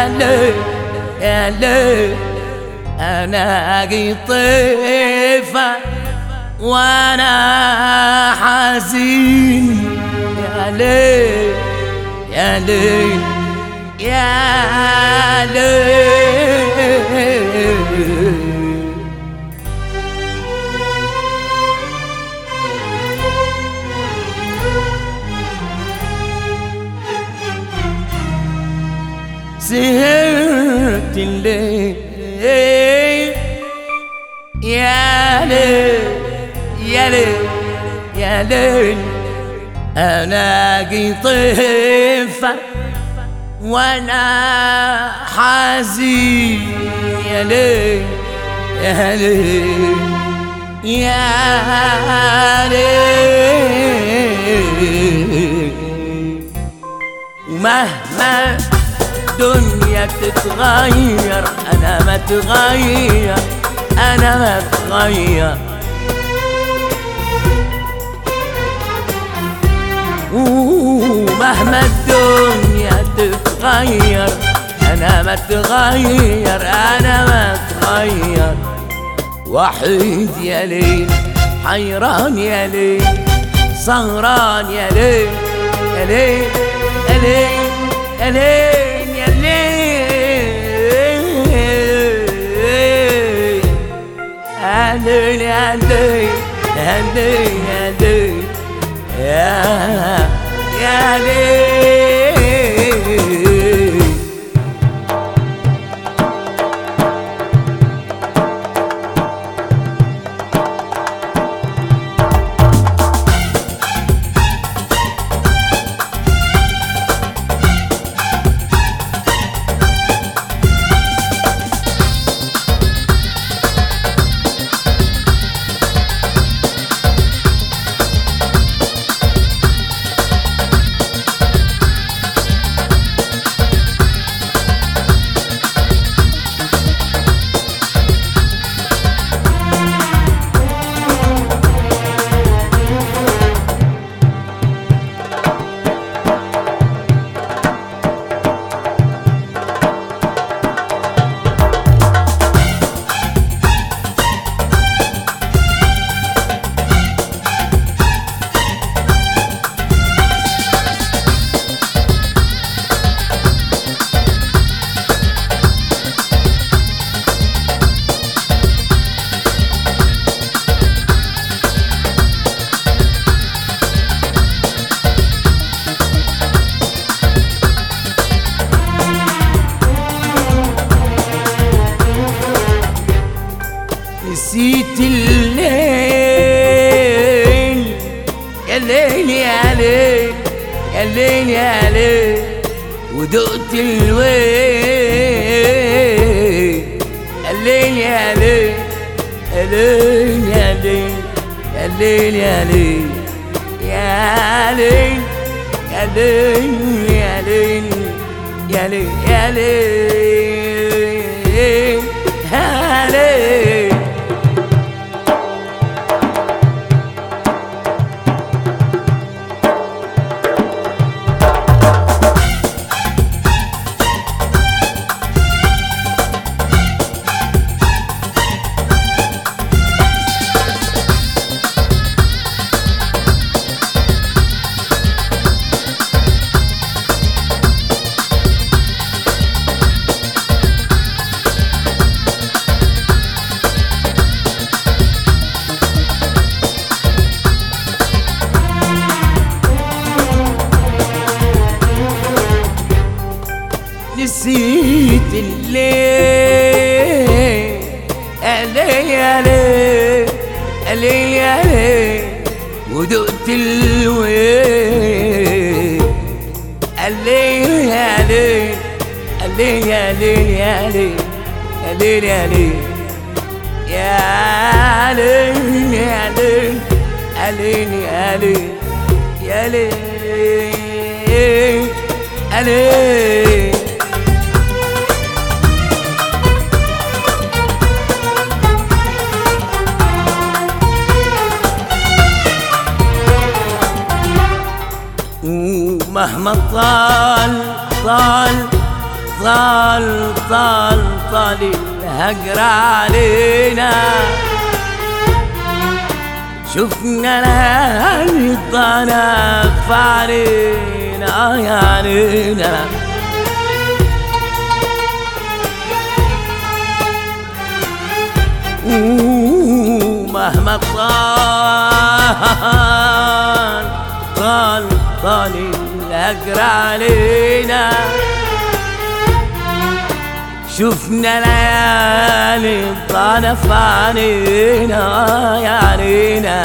يا ليل يا ليل أنا طيفة وأنا حزين يا ليل يا ليل يا ليل سهرت الليل يا ليل يا ليل يا ليل أنا قطيفة وأنا حزين يا ليل يا ليل يا ليل ومهما الدنيا تتغير انا ما اتغير انا ما اتغير ومهما الدنيا تتغير انا ما اتغير انا ما اتغير وحيد يا ليل حيران يا ليل سهران يا ليل يا ليل يا ليل يا ليل يا ليل يا ليل يا ليل يا ليل يا ليل يا يا ليل نسيت الليل يا ليل يا ليل يا ليل يا ليل ودقت الويل الليل يا ليل يا ليل يا ليل يا ليل يا ليل يا ليل يا ليل يا ليل يا ليل يا ليل يا ليل نسيت الليل الليل يا ليل الليل يا ليل ودقت الويل الليل يا ليل الليل يا ليل يا ليل الليل يا ليل يا ليل يا ليل الليل يا ليل يا ليل يا ليل ومهما طال طال طال طال طال طال الهجر علينا شفنا ليالي الضنف علينا يا علينا ومهما طال طال طال الهجر علينا شفنا ليالي الضنف علينا يا علينا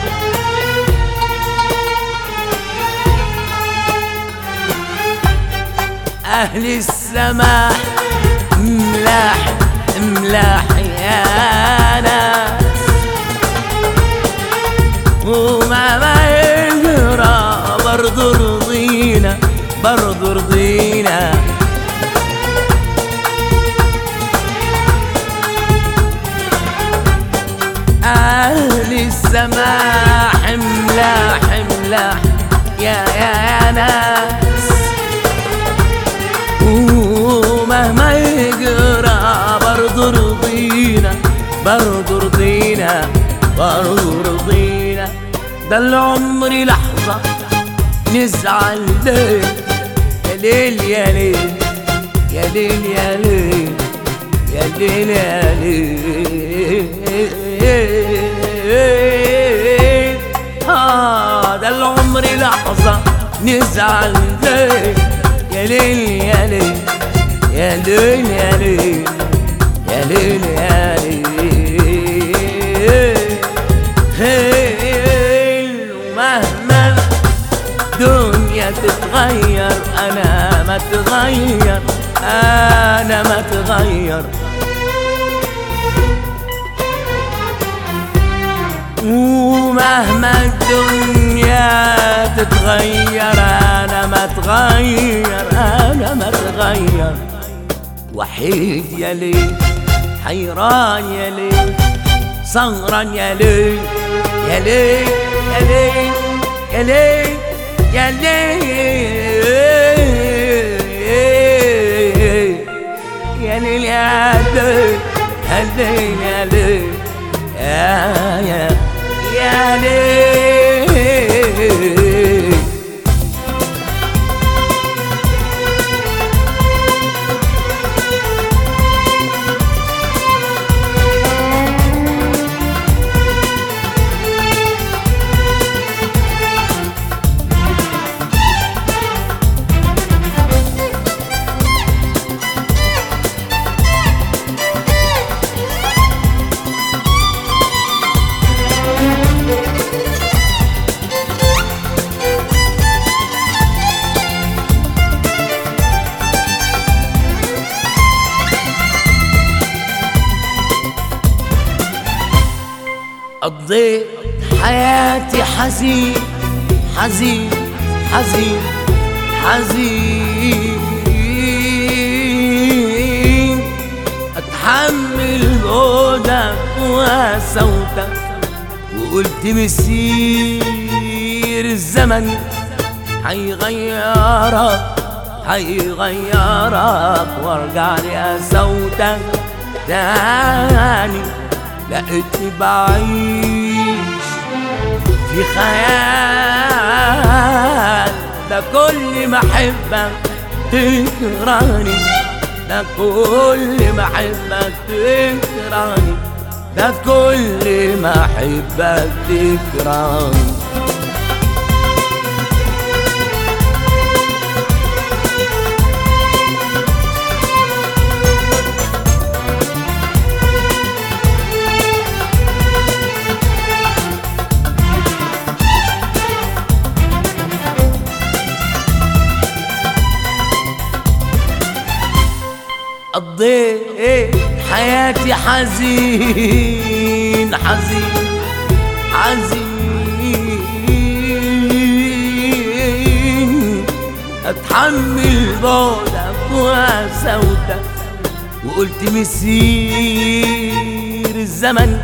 أهل السماء ملاح ملاح يا ناس وما ما يجرى برضو رضينا برضو رضينا أهل السماء حملة حملة يا يا يا ناس ومهما يقرا برضو رضينا برضو رضينا برضو رضينا ده العمر لحظة نزعل ليه يا ليل يا ليل يا ليل يا ليل يا ليل يا ليل آه ده العمر لحظة نزعل ليه يا ليل يا ليل يا ليل يا ليل يا ليل يا ليل ومهما الدنيا تتغير انا ما تغير انا ما تغير ومهما الدنيا تتغير انا ما تغير انا ما تغير وحيد يا ليل حيران يا ليل سهران يا ليل يا ليل يا ليل يا ليل يا ليل يا ليل يا ليل يا ليل يا ليل يا يا يا ليل قضيت حياتي حزين حزين حزين حزين اتحمل بعدك وسوتك وقلت مسير الزمن هيغيرك هيغيرك وارجع لقسوتك تاني لقيتني بعيش في خيال ده كل ما احبك تكرهني ده كل ما احبك تكرهني ده كل ما احبك تكرهني قضيت حياتي حزين حزين حزين اتحمل بعدك وسودك وقلت مسير الزمن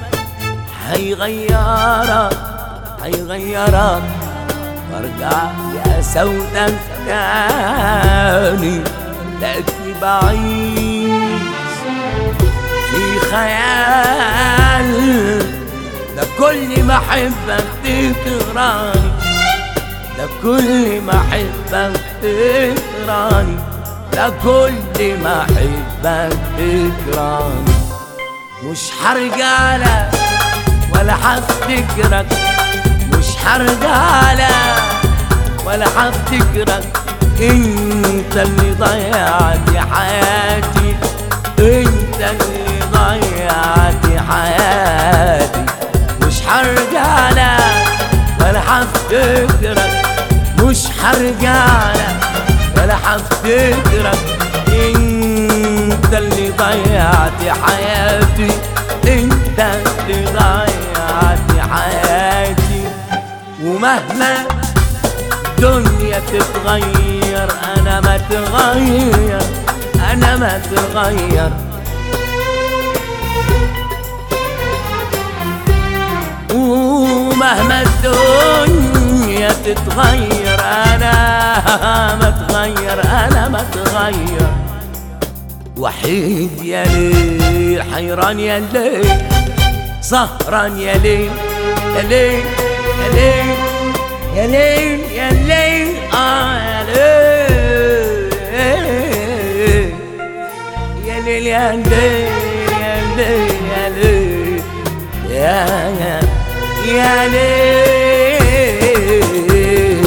هيغيرك هيغيرك وارجع يا سودك تاني لقيتني بعيش في خيال ده كل ما احبك تكرهني ده كل ما احبك تكرهني ده كل ما احبك تكرهني مش هرجع لك ولا هفتكرك مش هرجع لك ولا هفتكرك انت اللي ضيعت حياتي انت اللي ضيعت حياتي مش هرجع لك ولا هفتكرك مش هرجع لك ولا هفتكرك انت اللي ضيعت حياتي انت اللي ضيعت حياتي ومهما الدنيا تتغير انا ما تغير انا ما تغير ومهما الدنيا تتغير انا ما تغير انا ما تغير وحيد يا ليل حيران يا ليل سهران يا ليل يا ليل يا ليل يا ليل يا ليل اه يا ليل يا ليل يا ليل يا ليل يا ليل يا يا يا ليل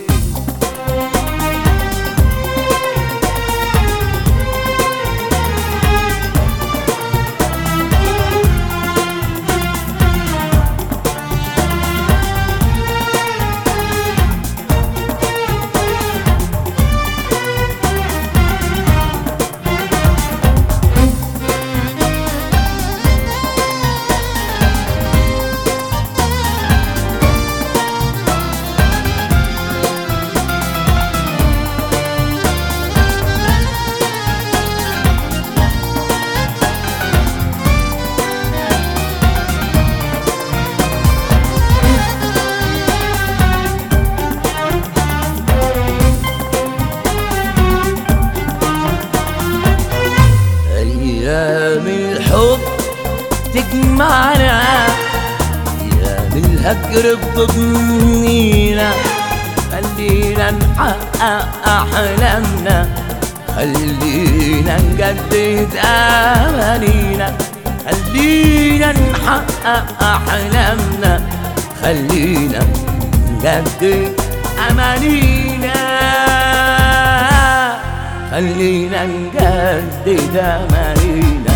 أيام الحب تجمعنا أيام الهجر بتضنينا خلينا نحقق أحلامنا خلينا نجدد أمانينا خلينا نحقق أحلامنا خلينا نجدد أمانينا خلينا نجدد أمانينا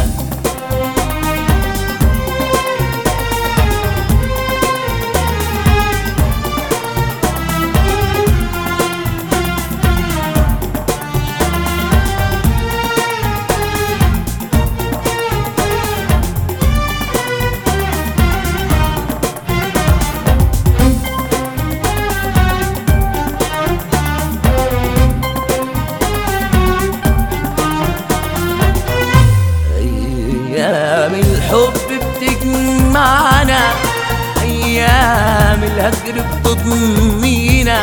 أيام الحب بتجمعنا أيام الهجر بتضنينا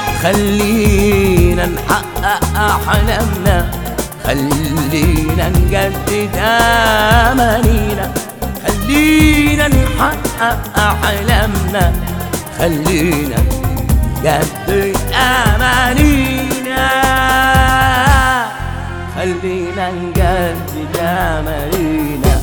خلينا نحقق أحلامنا خلينا نجدد أمانينا خلينا نحقق أحلامنا خلينا نجدد أمانينا خلينا نجدد أمانينا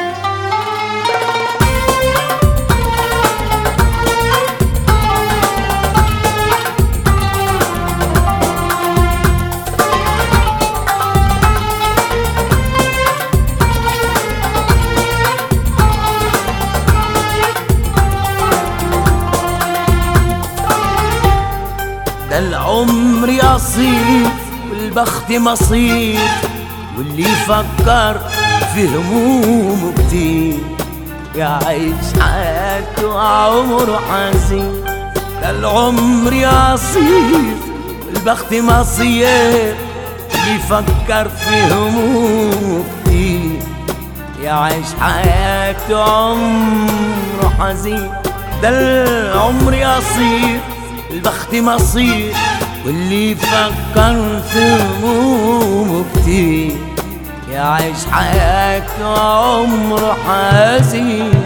ده العمر يصير والبخت مصير واللي يفكر في همومه كتير يعيش حياته عمره حزين ده العمر يصير والبخت مصير اللي يفكر في همومه كتير يعيش حياته عمره حزين ده العمر يصير البخت مصير واللي يفكر في همومه كتير يعيش حياته عمره حزين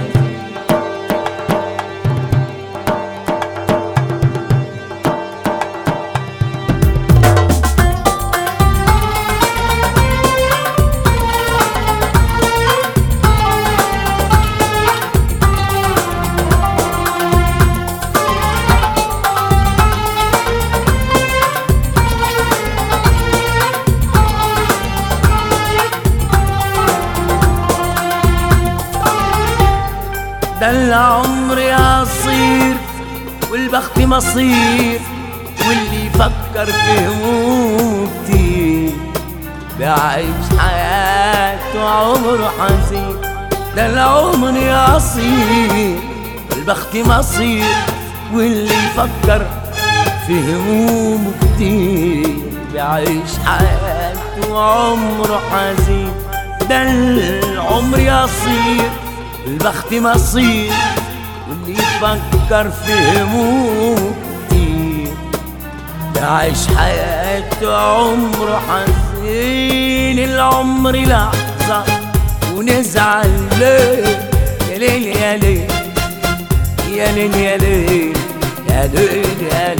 ده العمر قصير والبخت مصير واللي يفكر في همومه كتير بيعيش حياته عمره حزين ده العمر قصير والبخت مصير واللي يفكر في همومه كتير بيعيش حياته عمره حزين ده العمر قصير البخت مصير واللي يفكر في همومه كتير يعيش حياته عمره حزين العمر لحظة ونزعل ليه يا ليل يا ليل يا ليل يا ليل يا ليل يا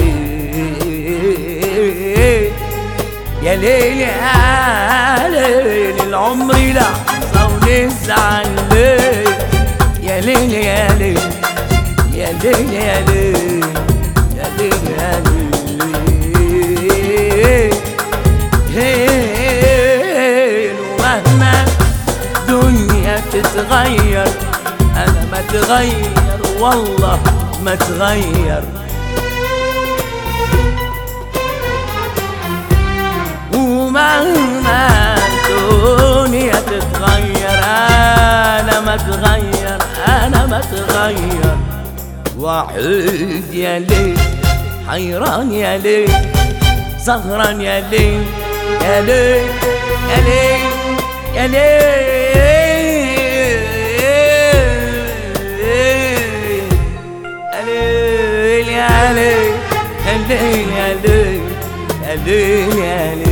ليل يا ليل يا ليل العمر لحظة ونزعل ليه يا ليل يا ليل يا ليل يا ليل يا ليل يا ليل ومهما الدنيا تتغير انا ما تغير والله ما تغير ومهما الدنيا تتغير انا ما تغير انا ما تغير وحيد يا ليل حيران يا ليل سهران يا ليل يا ليل يا ليل يا ليل يا ليل يا ليل يا ليل يا ليل يا ليل يا ليل